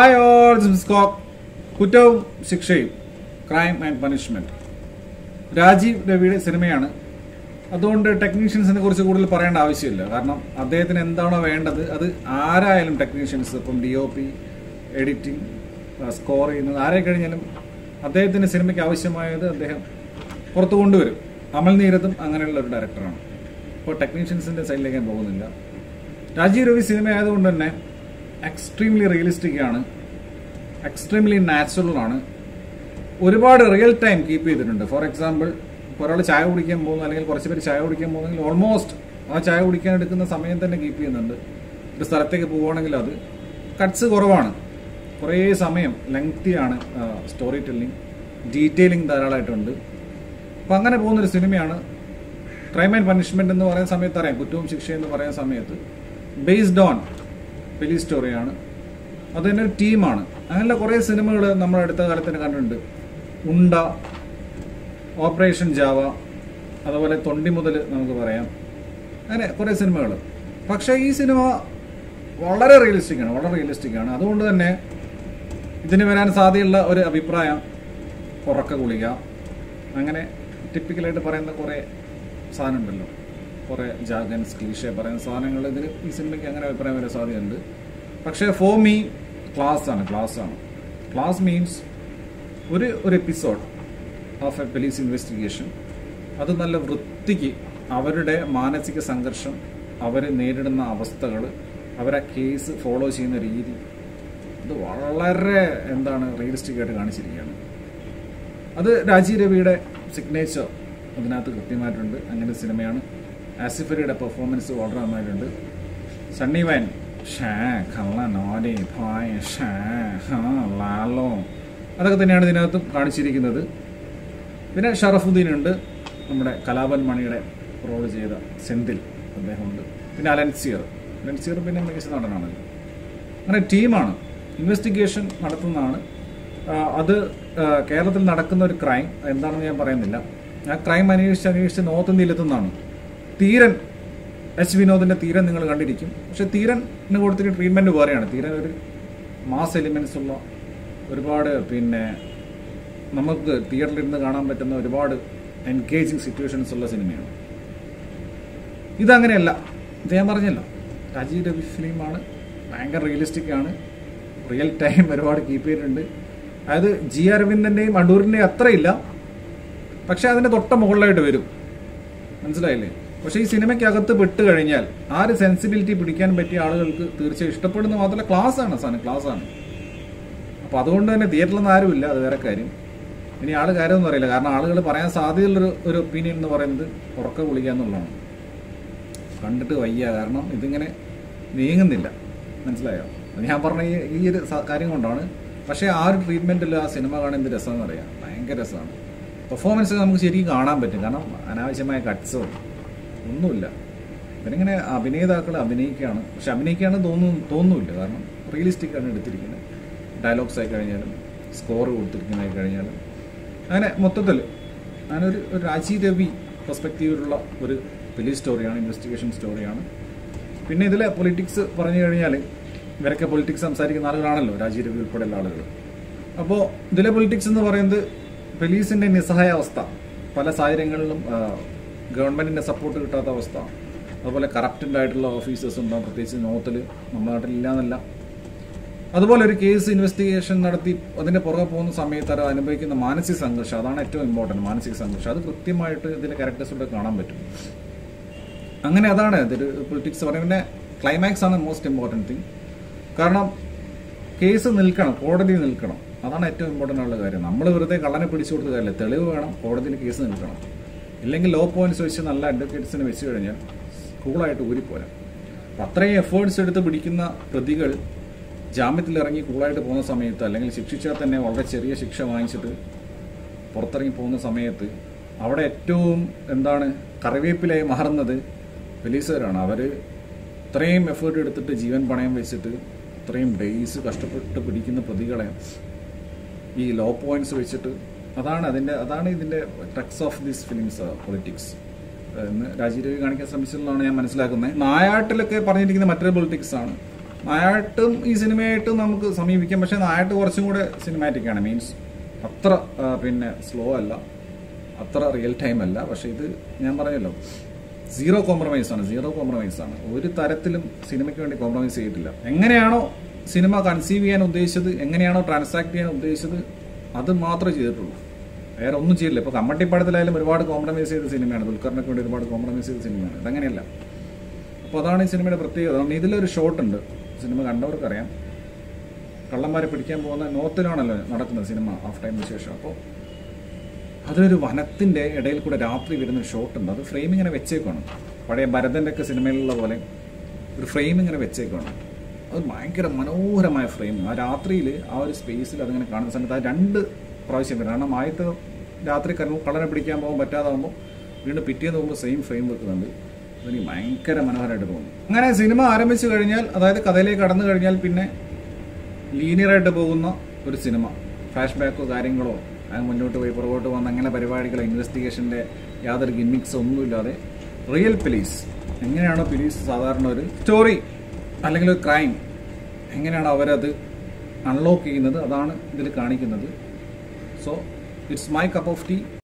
hi all scope കുറ്റവും ശിക്ഷയും crime and punishment Rajeev രവിയുടെ സിനിമയാണ് അതുകൊണ്ട് ടെക്നീഷ്യൻസിനെ കുറിച്ച് കൂടുതൽ പറയേണ്ട ആവശ്യമില്ല കാരണം അദ്ദേഹത്തിന് എന്താണോ വേണ്ടത് അത് ആരായാലും ടെക്നീഷ്യൻസ് ഇപ്പം D O P editing score ചെയ്യുന്നത് ആരെ കഴിഞ്ഞാലും അദ്ദേഹത്തിന്റെ സിനിമയ്ക്ക് ആവശ്യമായത് അദ്ദേഹം പുറത്തു കൊണ്ടുവരും അമൽ നീരതും അങ്ങനെയുള്ള ഒരു ഡയറക്ടറാണ് ഇപ്പോൾ ടെക്നീഷ്യൻസിന്റെ സൈഡിലേക്ക് ഞാൻ പോകുന്നില്ല രാജീവ് രവി സിനിമ ആയതുകൊണ്ട് തന്നെ എക്സ്ട്രീംലി റിയലിസ്റ്റിക് ആണ് എക്സ്ട്രീംലി നാച്ചുറൽ ആണ് ഒരുപാട് റിയൽ ടൈം കീപ്പ് ചെയ്തിട്ടുണ്ട് ഫോർ എക്സാമ്പിൾ ഇപ്പോൾ ഒരാൾ ചായ കുടിക്കാൻ പോകുന്നു അല്ലെങ്കിൽ കുറച്ച് പേര് ചായ കുടിക്കാൻ പോകുന്നെങ്കിൽ ഓൾമോസ്റ്റ് ആ ചായ കുടിക്കാൻ എടുക്കുന്ന സമയം തന്നെ കീപ്പ് ചെയ്യുന്നുണ്ട് ഒരു സ്ഥലത്തേക്ക് പോവുകയാണെങ്കിൽ അത് കട്ട്സ് കുറവാണ് കുറേ സമയം ലെങ്തിയാണ് സ്റ്റോറി ടെല്ലിംഗ് ഡീറ്റെയിലിംഗ് ധാരാളമായിട്ടുണ്ട് അപ്പം അങ്ങനെ പോകുന്നൊരു സിനിമയാണ് ക്രൈം ആൻഡ് പണിഷ്മെന്റ് എന്ന് പറയുന്ന സമയത്ത് അറിയാം കുറ്റവും ശിക്ഷ എന്ന് പറയുന്ന സമയത്ത് ബേസ്ഡ് ഓൺ പെലി സ്റ്റോറിയാണ് അത് തന്നെ ഒരു ടീമാണ് അങ്ങനെയുള്ള കുറേ സിനിമകൾ നമ്മൾ അടുത്ത കാലത്ത് തന്നെ കണ്ടിട്ടുണ്ട് ഉണ്ട ഓപ്പറേഷൻ ജാവ അതുപോലെ തൊണ്ടി മുതൽ നമുക്ക് പറയാം അങ്ങനെ കുറേ സിനിമകൾ പക്ഷേ ഈ സിനിമ വളരെ റിയലിസ്റ്റിക് ആണ് വളരെ റിയലിസ്റ്റിക് ആണ് അതുകൊണ്ട് തന്നെ ഇതിന് വരാൻ സാധ്യതയുള്ള ഒരു അഭിപ്രായം ഉറക്ക ഗുളിക അങ്ങനെ ടിപ്പിക്കലായിട്ട് പറയുന്ന കുറേ സാധനം ഉണ്ടല്ലോ കുറേ ജാഗൻസ് ക്ലീഷെ പറയുന്ന സാധനങ്ങൾ ഇതിൽ ഈ സിനിമയ്ക്ക് അങ്ങനെ അഭിപ്രായം വരാൻ സാധ്യതയുണ്ട് പക്ഷേ ഫോർ മീ ക്ലാസ് ആണ് ക്ലാസ് ആണ് ക്ലാസ് മീൻസ് ഒരു ഒരു episode of a police investigation അത് നല്ല വൃത്തിക്ക് അവരുടെ മാനസിക സംഘർഷം അവർ നേരിടുന്ന അവസ്ഥകൾ അവരെ കേസ് ഫോളോ ചെയ്യുന്ന രീതി ഇത് വളരെ എന്താണ് റിയലിസ്റ്റിക് ആയിട്ട് കാണിച്ചിരിക്കുകയാണ് അത് രാജീവ് രവിയുടെ സിഗ്നേച്ചർ അതിനകത്ത് കൃത്യമായിട്ടുണ്ട് അങ്ങനെ സിനിമയാണ് ആസിഫലിയുടെ പെർഫോമൻസ് വളരെ നന്നായിട്ടുണ്ട് സണ്ണി വൈൻ ഷാ കള്ളൻ ഓടി ഭായ ഷാ ഹാ ലാലോ അതൊക്കെ തന്നെയാണ് ഇതിനകത്തും കാണിച്ചിരിക്കുന്നത് പിന്നെ ഷറഫുദ്ദീൻ ഉണ്ട് നമ്മുടെ കലാപൻ മണിയുടെ റോൾ ചെയ്ത സെന്തിൽ അദ്ദേഹമുണ്ട് പിന്നെ അലൻസിയർ അലൻസിയർ പിന്നെ മികച്ച നടനാണല്ലോ അങ്ങനെ ടീമാണ് ഇൻവെസ്റ്റിഗേഷൻ നടത്തുന്നതാണ് ആ, അത് ആ, കേരളത്തിൽ നടക്കുന്ന ഒരു ക്രൈം എന്താണെന്ന് ഞാൻ പറയുന്നില്ല ആ ക്രൈം അന്വേഷിച്ച് അന്വേഷിച്ച് നോർത്ത് ഇന്ത്യയിലെത്തുന്നതാണ് തീരൻ എച്ച് വിനോദിന്റെ തീരൻ നിങ്ങൾ കണ്ടിരിക്കും പക്ഷെ തീരന് കൊടുത്തിട്ട് ട്രീറ്റ്മെന്റ് വേറെയാണ് തീരൻ ഒരു മാസ് എലിമെന്റ്സ് ഉള്ള ഒരുപാട് പിന്നെ നമുക്ക് തിയേറ്ററിൽ ഇരുന്ന് കാണാൻ പറ്റുന്ന ഒരുപാട് എൻഗേജിങ് സിറ്റുവേഷൻസ് ഉള്ള സിനിമയാണ് ഇതങ്ങനെയല്ല ഇത് ഞാൻ പറഞ്ഞല്ലോ രാജീവ് രവി ഫിലിമാണ് ഭയങ്കര റിയലിസ്റ്റിക് ആണ് റിയൽ ടൈം ഒരുപാട് കീപ്പ് ചെയ്തിട്ടുണ്ട് അതായത് ജി അരവിന്ദന്റെയും അടൂരിന്റെയും അത്രയില്ല പക്ഷെ അതിന്റെ തൊട്ട മുകളിലായിട്ട് വരും മനസ്സിലായില്ലേ പക്ഷെ ഈ സിനിമയ്ക്കകത്ത് പെട്ട് കഴിഞ്ഞാൽ ആ ഒരു സെൻസിബിലിറ്റി പിടിക്കാൻ പറ്റിയ ആളുകൾക്ക് തീർച്ചയായും ഇഷ്ടപ്പെടുന്ന മാത്രമല്ല ക്ലാസ് ആണ് സാധനം ക്ലാസ് ആണ് അപ്പൊ അതുകൊണ്ട് തന്നെ തിയേറ്ററിലൊന്നും ആരുമില്ല അത് വേറെ കാര്യം ഇനി ആള് കാര്യമൊന്നും അറിയില്ല കാരണം ആളുകൾ പറയാൻ സാധ്യതയുള്ളൊരു ഒരു ഒപ്പീനിയൻ എന്ന് പറയുന്നത് ഉറക്ക വിളിക്കുക എന്നുള്ളതാണ് കണ്ടിട്ട് വയ്യ കാരണം ഇതിങ്ങനെ നീങ്ങുന്നില്ല മനസ്സിലായോ അത് ഞാൻ പറഞ്ഞ ഈ ഈ ഒരു സ- കാര്യം കൊണ്ടാണ് പക്ഷേ ആ ഒരു ട്രീറ്റ്മെന്റിൽ ആ സിനിമ കാണാൻ എന്ത് രസമെന്ന് അറിയാം ഭയങ്കര രസമാണ് പെർഫോമൻസ് നമുക്ക് ശരിക്കും കാണാൻ പറ്റും കാരണം അനാവശ്യമായ കട്ട്സോ ഒന്നുമില്ല ഇവരിങ്ങനെ അഭിനേതാക്കൾ അഭിനയിക്കുകയാണ് പക്ഷെ അഭിനയിക്കുകയാണ് തോന്നുന്നു തോന്നുന്നില്ല കാരണം റിയലിസ്റ്റിക് ആണ് എടുത്തിരിക്കുന്നത് ഡയലോഗ്സ് ആയി കഴിഞ്ഞാലും സ്കോർ കൊടുത്തിരിക്കുന്നതായി കഴിഞ്ഞാലും അങ്ങനെ മൊത്തത്തിൽ ഞാനൊരു ഒരു രാജീവ് രവി പെർസ്പെക്റ്റീവിലുള്ള ഒരു പോലീസ് സ്റ്റോറിയാണ് ഇൻവെസ്റ്റിഗേഷൻ സ്റ്റോറിയാണ് പിന്നെ ഇതിലെ പൊളിറ്റിക്സ് പറഞ്ഞു കഴിഞ്ഞാൽ ഇവരൊക്കെ പൊളിറ്റിക്സ് സംസാരിക്കുന്ന ആളുകളാണല്ലോ രാജീവ് രവി ഉൾപ്പെടെയുള്ള ആളുകൾ അപ്പോൾ ഇതിലെ പൊളിറ്റിക്സ് എന്ന് പറയുന്നത് പോലീസിന്റെ നിസ്സഹായ അവസ്ഥ പല സാഹചര്യങ്ങളിലും ആ, ഗവൺമെന്റിന്റെ സപ്പോർട്ട് കിട്ടാത്ത അവസ്ഥ അതുപോലെ കറപ്റ്റഡ് ആയിട്ടുള്ള ഓഫീസേഴ്സ് ഉണ്ടാവും പ്രത്യേകിച്ച് നോർത്തിൽ നമ്മുടെ നാട്ടിൽ ഇല്ലാന്നല്ല അതുപോലെ ഒരു കേസ് ഇൻവെസ്റ്റിഗേഷൻ നടത്തി അതിന്റെ പുറകെ പോകുന്ന സമയത്ത് അത് അനുഭവിക്കുന്ന മാനസിക സംഘർഷം അതാണ് ഏറ്റവും ഇമ്പോർട്ടന്റ് മാനസിക സംഘർഷം അത് കൃത്യമായിട്ട് ഇതിന്റെ ക്യാരക്ടേഴ്സിലൂടെ കാണാൻ പറ്റും അങ്ങനെ അതാണ് ഇതൊരു പൊളിറ്റിക്സ് പറയുന്നത് പിന്നെ ക്ലൈമാക്സ് ആണ് മോസ്റ്റ് ഇമ്പോർട്ടൻറ്റ് തിങ് കാരണം കേസ് നിൽക്കണം കോടതി നിൽക്കണം അതാണ് ഏറ്റവും ഇമ്പോർട്ടൻ്റ് ഉള്ള കാര്യം നമ്മൾ വെറുതെ കള്ളനെ പിടിച്ചു കൊടുത്ത കാര്യമില്ല തെളിവ് വേണം കോടതിയിൽ കേസ് നിൽക്കണം ഇല്ലെങ്കിൽ ലോ പോയിന്റ്സ് വെച്ച് നല്ല അഡ്വക്കേറ്റ്സിനെ വെച്ച് കഴിഞ്ഞാൽ കൂളായിട്ട് ഊരിപ്പോരാ അപ്പം അത്രയും എഫേർട്സ് എടുത്ത് പിടിക്കുന്ന പ്രതികൾ ജാമ്യത്തിൽ ഇറങ്ങി കൂളായിട്ട് പോകുന്ന സമയത്ത് അല്ലെങ്കിൽ ശിക്ഷിച്ചാൽ തന്നെ വളരെ ചെറിയ ശിക്ഷ വാങ്ങിച്ചിട്ട് പുറത്തിറങ്ങി പോകുന്ന സമയത്ത് അവിടെ ഏറ്റവും എന്താണ് കറിവേപ്പിലായി മാറുന്നത് പോലീസുകാരാണ് അവർ ഇത്രയും എഫേർട്ട് എടുത്തിട്ട് ജീവൻ പണയം വെച്ചിട്ട് ഇത്രയും ഡേയ്സ് കഷ്ടപ്പെട്ട് പിടിക്കുന്ന പ്രതികളെ ഈ ലോ പോയിന്റ്സ് വെച്ചിട്ട് അതാണ് അതിന്റെ അതാണ് ഇതിന്റെ ടക്സ് ഓഫ് ദിസ് ഫിലിംസ് പൊളിറ്റിക്സ് എന്ന് രാജീവ് രവി കാണിക്കാൻ ശ്രമിച്ചതെന്നാണ് ഞാൻ മനസ്സിലാക്കുന്നത് നായാട്ടിലൊക്കെ പറഞ്ഞിരിക്കുന്ന മറ്റൊരു പൊളിറ്റിക്സ് ആണ് നായാട്ടും ഈ സിനിമയായിട്ടും നമുക്ക് സമീപിക്കാം പക്ഷെ നായാട്ട് കുറച്ചും കൂടെ സിനിമാറ്റിക് ആണ് മീൻസ് അത്ര ആ, പിന്നെ സ്ലോ അല്ല അത്ര റിയൽ ടൈം അല്ല പക്ഷെ ഇത് ഞാൻ പറഞ്ഞല്ലോ സീറോ കോംപ്രമൈസ് ആണ് സീറോ കോംപ്രമൈസ് ആണ് ഒരു തരത്തിലും സിനിമയ്ക്ക് വേണ്ടി കോംപ്രമൈസ് ചെയ്തിട്ടില്ല എങ്ങനെയാണോ സിനിമ കൺസീവ് ചെയ്യാൻ ഉദ്ദേശിച്ചത് എങ്ങനെയാണോ ട്രാൻസാക്ട് ചെയ്യാൻ ഉദ്ദേശിച്ചത് അത് മാത്രമേ ചെയ്തിട്ടുള്ളൂ വേറെ ഒന്നും ചെയ്തില്ല ഇപ്പൊ കമ്മട്ടിപ്പടത്തിലായാലും ഒരുപാട് കോംപ്രമൈസ് ചെയ്ത സിനിമയാണ് ദുൽഖറിനൊക്കെ വേണ്ടി ഒരുപാട് കോംപ്രമൈസ് ചെയ്ത സിനിമയാണ് ഇതങ്ങനെയല്ല അപ്പോൾ അതാണ് ഈ സിനിമയുടെ പ്രത്യേകത അതുകൊണ്ട് ഇതിലൊരു ഷോട്ട് ഉണ്ട് സിനിമ കണ്ടവർക്കറിയാം കള്ളന്മാരെ പിടിക്കാൻ പോകുന്ന നോർത്തിലാണല്ലോ നടക്കുന്നത് സിനിമ ഹാഫ് ടൈമിന് ശേഷം അപ്പോൾ അതൊരു വനത്തിന്റെ ഇടയിൽ കൂടെ രാത്രി വരുന്ന ഒരു ഷോട്ട് ഉണ്ട് അത് ഫ്രെയിം ഇങ്ങനെ വെച്ചേക്കാണ് പഴയ ഭരതന്റെ ഒക്കെ സിനിമയിലുള്ള പോലെ ഒരു ഫ്രെയിം ഇങ്ങനെ വെച്ചേക്കാണ് അത് ഭയങ്കര മനോഹരമായ ഫ്രെയിം ആ രാത്രിയിൽ ആ ഒരു സ്പേസിൽ അതിങ്ങനെ കാണുന്ന സമയത്ത് ആ രണ്ട് പ്രാവശ്യം വരും കാരണം ആദ്യത്തെ രാത്രി കണ്ണു- കള്ളനെ പിടിക്കാൻ പോകാൻ പറ്റാതാകുമ്പോൾ വീണ്ടും പിറ്റേന്ന് പോകുമ്പോൾ സെയിം ഫ്രെയിം വെക്കുന്നുണ്ട് അതെനിക്ക് ഭയങ്കര മനോഹരമായിട്ട് തോന്നുന്നു അങ്ങനെ സിനിമ ആരംഭിച്ചു കഴിഞ്ഞാൽ അതായത് കഥയിലേക്ക് കടന്നു കഴിഞ്ഞാൽ പിന്നെ ലീനിയറായിട്ട് പോകുന്ന ഒരു സിനിമ ഫ്ലാഷ് ബാക്കോ കാര്യങ്ങളോ അത് മുന്നോട്ട് പോയി പുറകോട്ട് വന്ന അങ്ങനെ പരിപാടികളോ ഇൻവെസ്റ്റിഗേഷന്റെ യാതൊരു ഗിമ്മിക്സോ ഒന്നുമില്ലാതെ റിയൽ പോലീസ് എങ്ങനെയാണോ പോലീസ് സാധാരണ ഒരു സ്റ്റോറി അല്ലെങ്കിൽ ഒരു ക്രൈം എങ്ങനെയാണ് അവരത് അൺലോക്ക് ചെയ്യുന്നത് അതാണ് ഇതിൽ കാണിക്കുന്നത് so it's my cup of tea